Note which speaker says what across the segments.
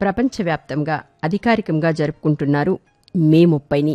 Speaker 1: ప్రపంచవ్యాప్తంగా అధికారికంగా జరుపుకుంటున్నారు మే ముప్పైని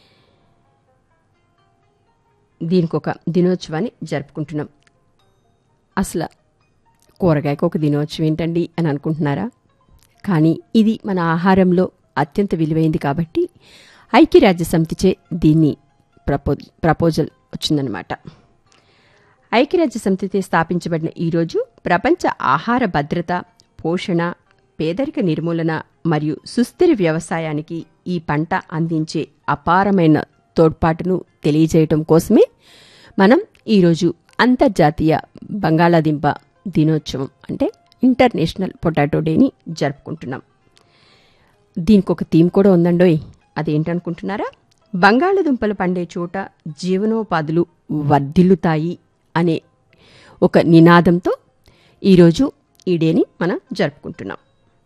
Speaker 1: దీనికి ఒక దినోత్సవాన్ని జరుపుకుంటున్నాం అసలు కూరగాయకు ఒక దినోత్సవం ఏంటండి అని అనుకుంటున్నారా కానీ ఇది మన ఆహారంలో అత్యంత విలువైంది కాబట్టి ఐక్యరాజ్య సమితిచే దీన్ని ప్రపో ప్రపోజల్ వచ్చిందనమాట ఐక్యరాజ్య సమితిచే స్థాపించబడిన ఈరోజు ప్రపంచ ఆహార భద్రత పోషణ పేదరిక నిర్మూలన మరియు సుస్థిర వ్యవసాయానికి ఈ పంట అందించే అపారమైన తోడ్పాటును తెలియజేయటం కోసమే మనం ఈరోజు అంతర్జాతీయ బంగాళాదుంప దినోత్సవం అంటే ఇంటర్నేషనల్ పొటాటో డేని జరుపుకుంటున్నాం దీనికి ఒక థీమ్ కూడా ఉందండోయ్ అదేంటనుకుంటున్నారా బంగాళదుంపలు పండే చోట జీవనోపాధులు వర్ధిల్లుతాయి అనే ఒక నినాదంతో ఈరోజు ఈ డేని మనం జరుపుకుంటున్నాం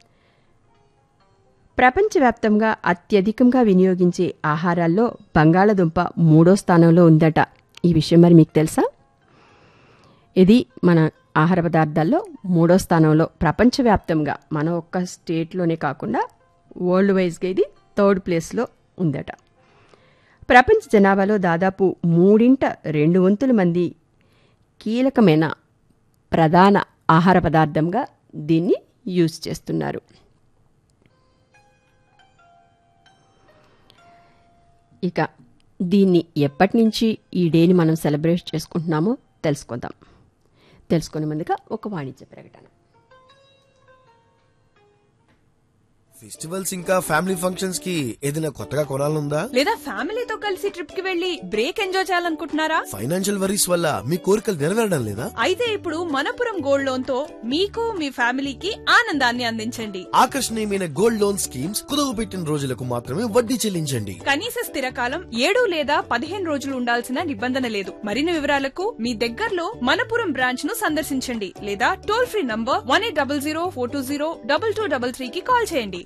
Speaker 1: ప్రపంచవ్యాప్తంగా అత్యధికంగా వినియోగించే ఆహారాల్లో బంగాళదుంప మూడో స్థానంలో ఉందట ఈ విషయం మరి మీకు తెలుసా ఇది మన ఆహార పదార్థాల్లో మూడో స్థానంలో ప్రపంచవ్యాప్తంగా మన ఒక్క స్టేట్లోనే కాకుండా వరల్డ్ వైజ్గా ఇది థర్డ్ ప్లేస్లో ఉందట ప్రపంచ జనాభాలో దాదాపు మూడింట రెండు వంతుల మంది కీలకమైన ప్రధాన ఆహార పదార్థంగా దీన్ని యూజ్ చేస్తున్నారు ఇక దీన్ని ఎప్పటి నుంచి ఈ డేని మనం సెలబ్రేట్ చేసుకుంటున్నామో తెలుసుకుందాం తెలుసుకునే ముందుగా ఒక వాణిజ్య ప్రకటన
Speaker 2: ఫెస్టివల్స్ ఇంకా ఫ్యామిలీ ఫంక్షన్స్ కి ఏదైనా కొత్తగా కొనాలనుందా
Speaker 3: లేదా ఫ్యామిలీతో కలిసి ట్రిప్ కి వెళ్లి బ్రేక్ ఎంజాయ్ చేయాలనుకుంటున్నారా
Speaker 2: ఫైనాన్షియల్ వరీస్ వల్ల మీ కోరికలు నెరవేరడం లేదా
Speaker 3: అయితే ఇప్పుడు మనపురం గోల్డ్ లోన్ తో మీకు మీ ఫ్యామిలీకి ఆనందాన్ని అందించండి
Speaker 2: ఆకర్షణీయమైన గోల్డ్ లోన్ స్కీమ్స్ కుదవ పెట్టిన రోజులకు మాత్రమే వడ్డీ చెల్లించండి
Speaker 3: కనీస స్థిర కాలం ఏడు లేదా పదిహేను రోజులు ఉండాల్సిన నిబంధన లేదు మరిన్ని వివరాలకు మీ దగ్గరలో మనపురం బ్రాంచ్ ను సందర్శించండి లేదా toll free number one eight double zero four two zero double two double three కి కాల్ చేయండి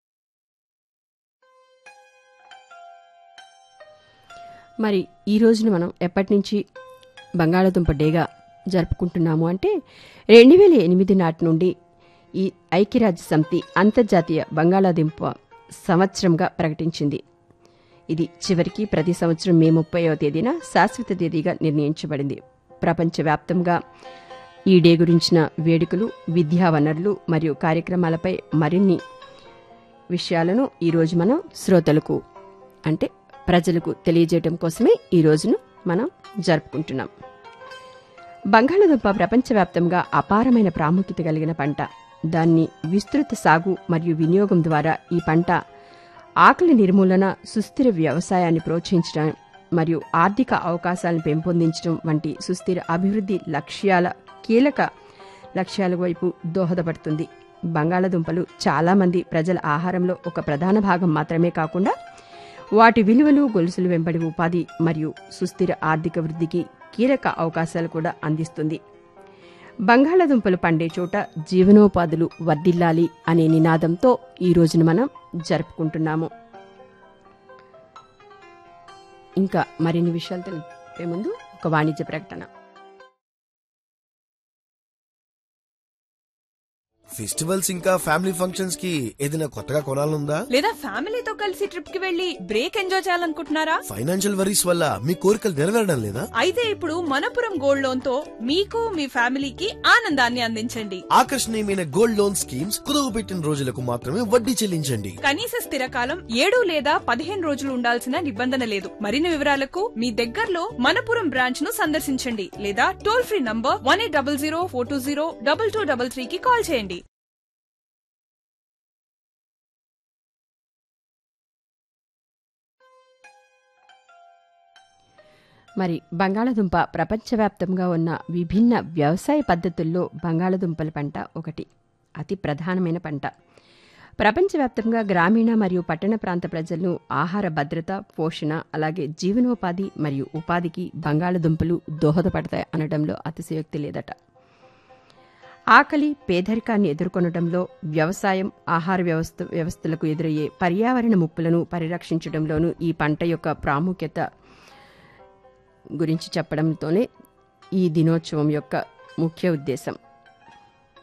Speaker 1: మరి ఈ రోజున మనం ఎప్పటి నుంచి బంగాళాదుంప డేగా జరుపుకుంటున్నాము అంటే రెండు వేల ఎనిమిది నాటి నుండి ఈ ఐక్యరాజ్య సమితి అంతర్జాతీయ బంగాళాదుంప సంవత్సరంగా ప్రకటించింది ఇది చివరికి ప్రతి సంవత్సరం మే ముప్పైవ తేదీన శాశ్వత తేదీగా నిర్ణయించబడింది ప్రపంచవ్యాప్తంగా ఈ డే గురించిన వేడుకలు విద్యా వనరులు మరియు కార్యక్రమాలపై మరిన్ని విషయాలను ఈరోజు మనం శ్రోతలకు అంటే ప్రజలకు తెలియజేయడం కోసమే ఈ రోజును మనం జరుపుకుంటున్నాం బంగాళాదుంప ప్రపంచవ్యాప్తంగా అపారమైన ప్రాముఖ్యత కలిగిన పంట దాన్ని విస్తృత సాగు మరియు వినియోగం ద్వారా ఈ పంట ఆకలి నిర్మూలన సుస్థిర వ్యవసాయాన్ని ప్రోత్సహించడం మరియు ఆర్థిక అవకాశాలను పెంపొందించడం వంటి సుస్థిర అభివృద్ధి లక్ష్యాల కీలక లక్ష్యాల వైపు దోహదపడుతుంది బంగాళాదుంపలు చాలామంది ప్రజల ఆహారంలో ఒక ప్రధాన భాగం మాత్రమే కాకుండా వాటి విలువలు గొలుసులు వెంబడి ఉపాధి మరియు సుస్థిర ఆర్థిక వృద్ధికి కీలక అవకాశాలు కూడా అందిస్తుంది బంగాళాదుంపలు పండే చోట జీవనోపాధులు వర్ధిల్లాలి అనే నినాదంతో ఈ రోజున మనం జరుపుకుంటున్నాము ఇంకా మరిన్ని విషయాలు తెలిపే ముందు ఒక వాణిజ్య ప్రకటన
Speaker 2: ఫెస్టివల్స్ ఇంకా ఫ్యామిలీ ఫంక్షన్స్ కి ఏదైనా కొత్తగా కొనాలనుందా
Speaker 3: లేదా ఫ్యామిలీతో కలిసి ట్రిప్ కి వెళ్లి బ్రేక్ ఎంజాయ్ చేయాలనుకుంటున్నారా
Speaker 2: ఫైనాన్షియల్ వరీస్ వల్ల మీ కోరికలు నెరవేరడం లేదా
Speaker 3: అయితే ఇప్పుడు మనపురం గోల్డ్ లోన్ తో మీకు మీ ఫ్యామిలీకి ఆనందాన్ని అందించండి
Speaker 2: ఆకర్షణీయమైన గోల్డ్ లోన్ స్కీమ్స్ కుదవ పెట్టిన రోజులకు మాత్రమే వడ్డీ చెల్లించండి
Speaker 3: కనీస స్థిర కాలం ఏడు లేదా పదిహేను రోజులు ఉండాల్సిన నిబంధన లేదు మరిన్ని వివరాలకు మీ దగ్గరలో మనపురం బ్రాంచ్ ను సందర్శించండి లేదా toll free number one eight double zero four two zero double two double three కి కాల్ చేయండి
Speaker 1: మరి బంగాళదుంప ప్రపంచవ్యాప్తంగా ఉన్న విభిన్న వ్యవసాయ పద్ధతుల్లో బంగాళదుంపల పంట ఒకటి అతి ప్రధానమైన పంట ప్రపంచవ్యాప్తంగా గ్రామీణ మరియు పట్టణ ప్రాంత ప్రజలను ఆహార భద్రత పోషణ అలాగే జీవనోపాధి మరియు ఉపాధికి బంగాళదుంపలు దోహదపడతాయి అనడంలో అతిశయోక్తి లేదట ఆకలి పేదరికాన్ని ఎదుర్కొనడంలో వ్యవసాయం ఆహార వ్యవస్థ వ్యవస్థలకు ఎదురయ్యే పర్యావరణ ముప్పులను పరిరక్షించడంలోనూ ఈ పంట యొక్క ప్రాముఖ్యత గురించి చెప్పడంతోనే ఈ దినోత్సవం యొక్క ముఖ్య ఉద్దేశం